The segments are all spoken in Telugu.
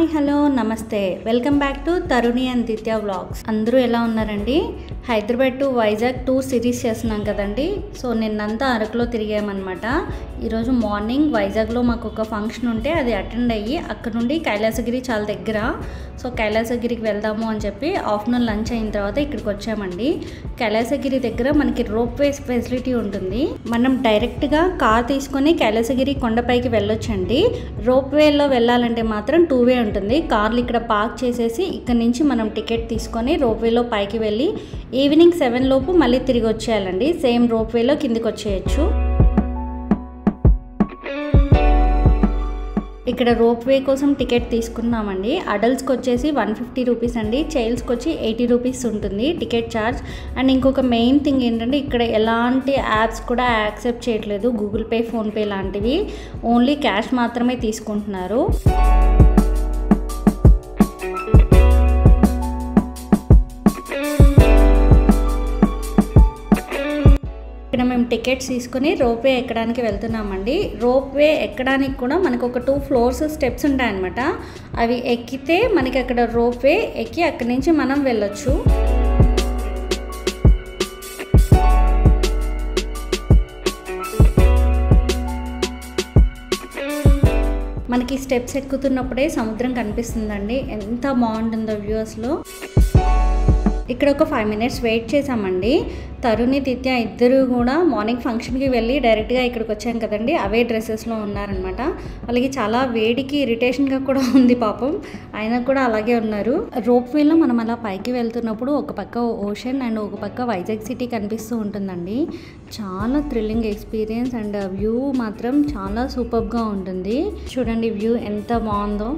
హలో నమస్తే welcome back to Taruni and Ditya vlogs అందరూ ఎలా ఉన్నారండి Hyderabad to Vizag tour series చేస్తున్నాం కదండి సో నిన్నంతా అరకులో తిరిగామన్నమాట ఈరోజు మార్నింగ్ వైజాగ్లో మాకు ఒక ఫంక్షన్ ఉంటే అది అటెండ్ అయ్యి అక్కడ నుండి కైలాసగిరి చాలా దగ్గర సో కైలాసగిరికి వెళ్దాము అని చెప్పి ఆఫ్టర్నూన్ లంచ్ అయిన తర్వాత ఇక్కడికి వచ్చామండి కైలాసగిరి దగ్గర మనకి రోప్ వే ఫెసిలిటీ ఉంటుంది మనం డైరెక్ట్గా కార్ తీసుకొని కైలాసగిరి కొండపైకి వెళ్ళొచ్చండి రోప్ వేలో వెళ్ళాలంటే మాత్రం టూ వే ఉంటుంది కార్లు ఇక్కడ పార్క్ చేసేసి ఇక్కడ నుంచి మనం టికెట్ తీసుకొని రోప్ వేలో పైకి వెళ్ళి ఈవినింగ్ సెవెన్ లోపు మళ్ళీ తిరిగి వచ్చేయాలండి సేమ్ రోప్ వేలో కిందికి వచ్చేయచ్చు ఇక్కడ రోప్ వే కోసం టికెట్ తీసుకున్నామండి అడల్ట్స్కి వచ్చేసి వన్ ఫిఫ్టీ రూపీస్ అండి చైల్డ్స్కి వచ్చి ఎయిటీ రూపీస్ ఉంటుంది టికెట్ ఛార్జ్ అండ్ ఇంకొక మెయిన్ థింగ్ ఏంటంటే ఇక్కడ ఎలాంటి యాప్స్ కూడా యాక్సెప్ట్ చేయట్లేదు గూగుల్ పే ఫోన్పే లాంటివి ఓన్లీ క్యాష్ మాత్రమే తీసుకుంటున్నారు ఇక్కడ మేము టికెట్స్ తీసుకుని రోప్ వే ఎక్కడానికి వెళ్తున్నామండి రోప్ వే ఎక్కడానికి కూడా మనకు ఒక టూ ఫ్లోర్స్ స్టెప్స్ ఉంటాయన్నమాట అవి ఎక్కితే మనకి అక్కడ రోప్ వే ఎక్కి అక్కడి నుంచి మనం వెళ్ళొచ్చు మనకి స్టెప్స్ ఎక్కుతున్నప్పుడే సముద్రం కనిపిస్తుందండి ఎంత బాగుంటుందో వ్యూస్లో ఇక్కడ ఒక ఫైవ్ మినిట్స్ వెయిట్ చేసామండి తరుణి తిత్య ఇద్దరు కూడా మార్నింగ్ ఫంక్షన్కి వెళ్ళి డైరెక్ట్గా ఇక్కడికి వచ్చాం కదండి అవే డ్రెస్సెస్లో ఉన్నారనమాట వాళ్ళకి చాలా వేడికి ఇరిటేషన్గా కూడా ఉంది పాపం ఆయన కూడా అలాగే ఉన్నారు రోప్ వేలో మనం అలా పైకి వెళ్తున్నప్పుడు ఒక పక్క ఓషన్ అండ్ ఒక పక్క వైజాగ్ సిటీ కనిపిస్తూ ఉంటుందండి చాలా థ్రిల్లింగ్ ఎక్స్పీరియన్స్ అండ్ వ్యూ మాత్రం చాలా సూపర్గా ఉంటుంది చూడండి వ్యూ ఎంత బాగుందో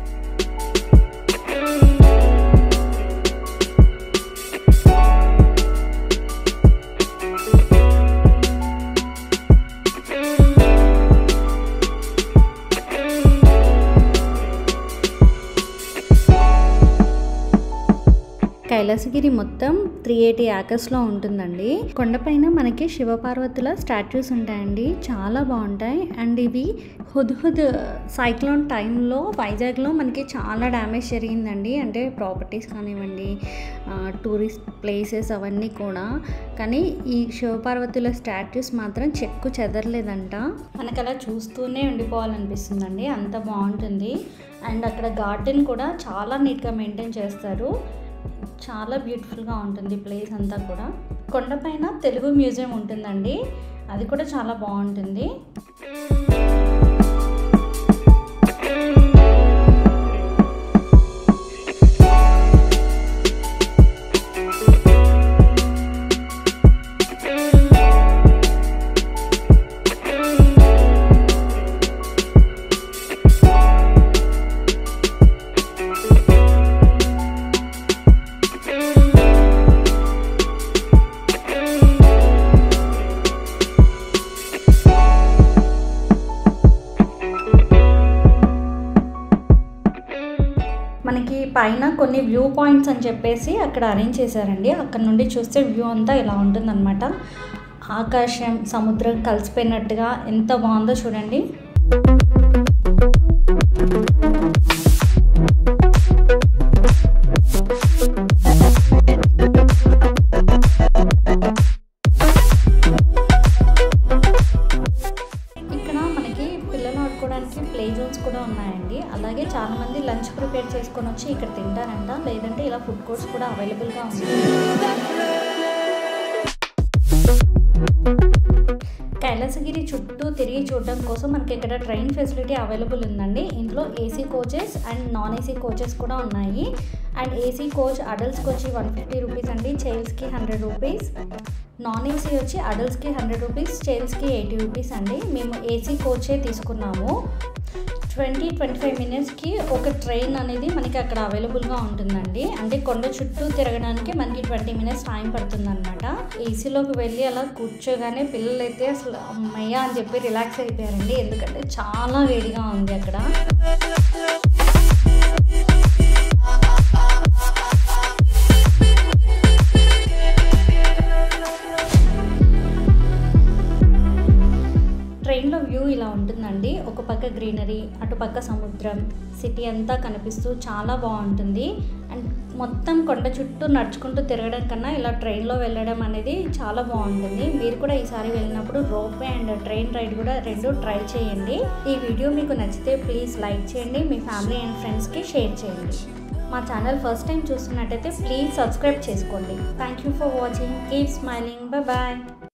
కైలాసగిరి మొత్తం త్రీ ఎయిటీ యాకర్స్లో ఉంటుందండి కొండపైన మనకి శివపార్వతుల స్టాచ్యూస్ ఉంటాయండి చాలా బాగుంటాయి అండ్ ఇవి హుద్హుద్ సైక్లోన్ టైంలో వైజాగ్లో మనకి చాలా డ్యామేజ్ జరిగిందండి అంటే ప్రాపర్టీస్ కానివ్వండి టూరిస్ట్ ప్లేసెస్ అవన్నీ కూడా కానీ ఈ శివపార్వతుల స్టాచ్యూస్ మాత్రం చెక్కు చెదరలేదంట మనకు అలా చూస్తూనే ఉండిపోవాలనిపిస్తుందండి అంత బాగుంటుంది అండ్ అక్కడ గార్డెన్ కూడా చాలా నీట్గా మెయింటైన్ చేస్తారు చాలా బ్యూటిఫుల్గా ఉంటుంది ప్లేస్ అంతా కూడా కొండపైన తెలుగు మ్యూజియం ఉంటుందండి అది కూడా చాలా బాగుంటుంది మనకి పైన కొన్ని వ్యూ పాయింట్స్ అని చెప్పేసి అక్కడ అరేంజ్ చేశారండి అక్కడ నుండి చూస్తే వ్యూ అంతా ఇలా ఉంటుందన్నమాట ఆకాశం సముద్రం కలిసిపోయినట్టుగా ఎంత బాగుందో చూడండి ఇక్కడ మనకి పిల్లలు ఆడుకోవడానికి ప్లే జోన్స్ కూడా ఉన్నాయండి అలాగే చాలా మంది లంచ్ ప్రిపేర్ చేసుకొని వచ్చి ఇక్కడ తింటారంట లేదంటే ఇలా ఫుడ్ కోర్ట్స్ కూడా అవైలబుల్గా ఉంది కైలాసగిరి చుట్టూ తిరిగి చూడడం కోసం మనకి ఇక్కడ ట్రైన్ ఫెసిలిటీ అవైలబుల్ ఉందండి ఇందులో AC coaches and non AC coaches కూడా ఉన్నాయి అండ్ ఏసీ కోచ్ అడల్ట్స్కి వచ్చి వన్ ఫిఫ్టీ రూపీస్ అండి చైల్డ్స్కి హండ్రెడ్ రూపీస్ నాన్ ఏసీ వచ్చి అడల్ట్స్కి హండ్రెడ్ రూపీస్ చైల్డ్స్కి ఎయిటీ రూపీస్ అండి మేము ఏసీ కోచే తీసుకున్నాము ట్వంటీ ట్వంటీ ఫైవ్ మినిట్స్కి ఒక ట్రైన్ అనేది మనకి అక్కడ అవైలబుల్గా ఉంటుందండి అంటే కొండ చుట్టూ తిరగడానికి మనకి ట్వంటీ మినిట్స్ టైం పడుతుందన్నమాట ఏసీలోకి వెళ్ళి అలా కూర్చోగానే పిల్లలు అయితే అసలు అమ్మయ్య అని చెప్పి రిలాక్స్ అయిపోయారండి ఎందుకంటే చాలా వేడిగా ఉంది అక్కడ ట్రైన్లో వ్యూ ఇలా ఉంటుందండి ఒక పక్క గ్రీనరీ అటు పక్క సముద్రం సిటీ అంతా కనిపిస్తూ చాలా బాగుంటుంది అండ్ మొత్తం కొండ చుట్టూ నడుచుకుంటూ తిరగడం కన్నా ఇలా ట్రైన్లో వెళ్ళడం అనేది చాలా బాగుంటుంది మీరు కూడా ఈసారి వెళ్ళినప్పుడు రోప్వే అండ్ ట్రైన్ రైడ్ కూడా రెండు ట్రై చేయండి ఈ వీడియో మీకు నచ్చితే ప్లీజ్ లైక్ చేయండి మీ ఫ్యామిలీ అండ్ ఫ్రెండ్స్కి షేర్ చేయండి మా ఛానల్ ఫస్ట్ టైం చూస్తున్నట్టయితే ప్లీజ్ సబ్స్క్రైబ్ చేసుకోండి thank you for watching keep smiling bye